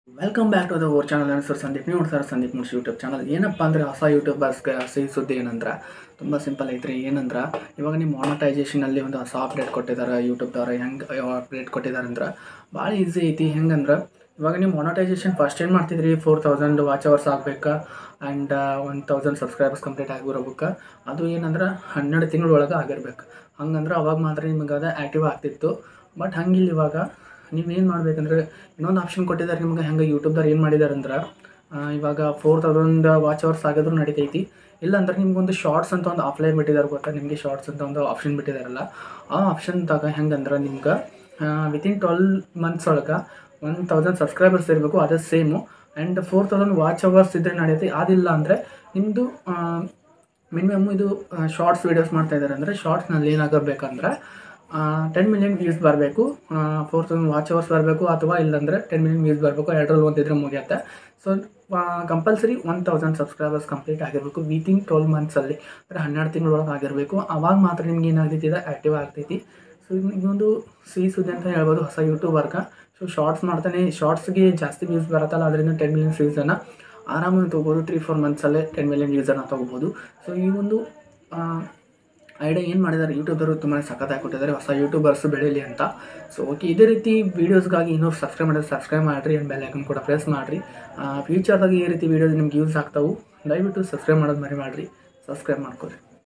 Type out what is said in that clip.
welcome back to the our channel ನನ್ನ sir Sandeep ನೀವು ನೋಡ್ತಾರೆ ಸಂದೀಪ್ ಮುನ್ಶಿ ಯೂಟ್ಯೂಬ್ ಚಾನಲ್ ಏನಪ್ಪ ಅಂದರೆ ಹೊಸ ಯೂಟ್ಯೂಬರ್ಸ್ಗೆ ಸಿಹಿ ಸುದ್ದಿ ಏನಂದ್ರೆ ತುಂಬ ಸಿಂಪಲ್ ಐತ್ರಿ ಏನಂದ್ರೆ ಇವಾಗ ನಿಮ್ಮ ಮಾನಿಟೈಸೇಷನಲ್ಲಿ ಒಂದು ಹೊಸ ಅಪ್ಡೇಟ್ ಕೊಟ್ಟಿದ್ದಾರೆ ಯೂಟ್ಯೂಬ್ದವ್ರು ಹೆಂಗೆ ಅಪ್ಡೇಟ್ ಕೊಟ್ಟಿದ್ದಾರೆ ಅಂದ್ರೆ ಭಾಳ ಈಸಿ ಐತಿ ಹೆಂಗಂದ್ರೆ ಇವಾಗ ನೀವು ಮಾನಿಟೈಸೇಷನ್ ಫಸ್ಟ್ ಏನು ಮಾಡ್ತಿದ್ರಿ ಫೋರ್ ತೌಸಂಡ್ ವಾಚ್ ಅವರ್ಸ್ ಆಗ್ಬೇಕಾ and one thousand subscribers complete ಆಗಿರ್ಬೇಕು ಅದು ಏನಂದ್ರೆ ಹನ್ನೆರಡು ತಿಂಗಳ ಒಳಗೆ ಆಗಿರ್ಬೇಕು ಹಂಗಂದ್ರೆ ಅವಾಗ ಮಾತ್ರ ನಿಮಗೆ ಅದು ಆ್ಯಕ್ಟಿವ್ ಆಗ್ತಿತ್ತು ಬಟ್ ಹಂಗಿಲ್ಲ ಇವಾಗ ನೀವೇನು ಮಾಡ್ಬೇಕಂದ್ರೆ ಇನ್ನೊಂದು ಆಪ್ಷನ್ ಕೊಟ್ಟಿದ್ದಾರೆ ನಿಮ್ಗೆ ಹೆಂಗೆ ಯೂಟ್ಯೂಬ್ದವ್ರು ಏನು ಮಾಡಿದ್ದಾರೆ ಅಂದ್ರೆ ಆ, ಇವಾಗ ಫೋರ್ ತೌಸಂಡ್ ವಾಚ್ ಅವರ್ಸ್ ಆಗಿದ್ರು ನಡೀತೈತಿ ಇಲ್ಲಾಂದ್ರೆ ನಿಮ್ಗೊಂದು ಶಾರ್ಟ್ಸ್ ಅಂತ ಒಂದು ಆಫ್ಲೈನ್ ಬಿಟ್ಟಿದ್ದಾರೆ ಗೊತ್ತಾ ನಿಮಗೆ ಶಾರ್ಟ್ಸ್ ಅಂತ ಒಂದು ಆಪ್ಷನ್ ಬಿಟ್ಟಿದ್ದಾರಲ್ಲ ಆ ಆಪ್ಷನ್ದಾಗ ಹೆಂಗಂದ್ರೆ ನಿಮ್ಗೆ ವಿತಿನ್ ಟ್ವೆಲ್ ಮಂತ್ಸ್ ಒಳಗೆ ಒನ್ ತೌಸಂಡ್ ಸಬ್ಸ್ಕ್ರೈಬರ್ಸ್ ಇರಬೇಕು ಅದೇ same and four thousand watch hours ಇದ್ದರೆ ನಡೆಯುತ್ತೆ ಅದಿಲ್ಲ ಅಂದರೆ ನಿಮ್ಮದು ಮಿನಿಮಮ್ ಇದು ಶಾರ್ಟ್ಸ್ ವೀಡಿಯೋಸ್ ಮಾಡ್ತಾ ಇದ್ದಾರೆ ಅಂದರೆ ಶಾರ್ಟ್ಸ್ನಲ್ಲಿ ಏನಾಗಬೇಕಂದ್ರೆ ಟೆನ್ ಮಿಲಿಯನ್ ವ್ಯೂಸ್ ಬರಬೇಕು ಫೋರ್ ತೌಸಂಡ್ ವಾಚ್ ಅವರ್ಸ್ ಬರಬೇಕು ಅಥವಾ ಇಲ್ಲಾಂದರೆ ಟೆನ್ ಮಿಲಿಯನ್ ವ್ಯೂಸ್ ಬರಬೇಕು ಎರಡರಲ್ಲಿ ಒಂದಿದ್ರೆ ಮುಗಿಯುತ್ತೆ so compulsory one thousand subscribers complete ಆಗಿರಬೇಕು ವಿತಿನ್ ಟ್ವೆಲ್ ಮಂತ್ಸಲ್ಲಿ ಅಂದರೆ ಹನ್ನೆರಡು ತಿಂಗಳೊಳಗೆ ಆಗಿರಬೇಕು ಅವಾಗ ಮಾತ್ರ ನಿಮ್ಗೆ ಏನಾಗ್ತೈತಿ ಇದು ಆ್ಯಕ್ಟಿವ್ ಆಗ್ತೈತಿ ಸೊ ಇನ್ನೊಂದು ಸಿಹಿ ಸುದ್ದಿ ಅಂತ ಹೇಳ್ಬೋದು ಹೊಸ ಯೂಟ್ಯೂಬರ್ಗೆ ಸೊ ಶಾರ್ಟ್ಸ್ ಮಾಡ್ತಾನೆ ಶಾರ್ಟ್ಸ್ಗೆ ಜಾಸ್ತಿ ವ್ಯೂಸ್ ಬರುತ್ತಲ್ಲ ಅದರಿಂದ ಟೆನ್ ಮಿಲಿಯನ್ ವ್ಯೂಸನ್ನು ಆರಾಮಾಗಿ ತೊಗೋಬೋದು ತ್ರೀ ಫೋರ್ ಮಂತ್ಸಲ್ಲೇ ಟೆನ್ ಮಿಲಿಯನ್ ವ್ಯೂಸನ್ನು ತೊಗೋಬೋದು ಸೊ ಈ ಒಂದು ಐಡಿಯಾ ಏನು ಮಾಡಿದ್ದಾರೆ ಯೂಟ್ಯೂಬರು ತುಂಬಾ ಸಖತ್ತಾಗಿ ಕೊಟ್ಟಿದ್ದಾರೆ ಹೊಸ ಯೂಟ್ಯೂಬರ್ಸ್ ಬೆಳೀಲಿ ಅಂತ ಸೊ ಓಕೆ ಇದೇ ರೀತಿ ವೀಡಿಯೋಸ್ಗಾಗಿ ಇನ್ನೂ ಸಬ್ಸ್ಕ್ರೈಬ್ ಮಾಡಿದ್ರೆ ಸಬ್ಸ್ಕ್ರೈಬ್ ಮಾಡಿರಿ ಆ್ಯಂಡ್ ಬೆಲ್ ಐಕನ್ ಕೂಡ ಪ್ರೆಸ್ ಮಾಡಿರಿ ಫ್ಯೂಚರ್ದಾಗ ಈ ರೀತಿ ವೀಡಿಯೋಸ್ ನಿಮ್ಗೆ ಯೂಸ್ ಆಗ್ತಾವೆ ದಯವಿಟ್ಟು ಸಬ್ಸ್ಕ್ರೈಬ್ ಮಾಡೋದು ಮರಿ ಮಾಡಿರಿ ಸಬ್ಸ್ಕ್ರೈಬ್ ಮಾಡ್ಕೊರಿ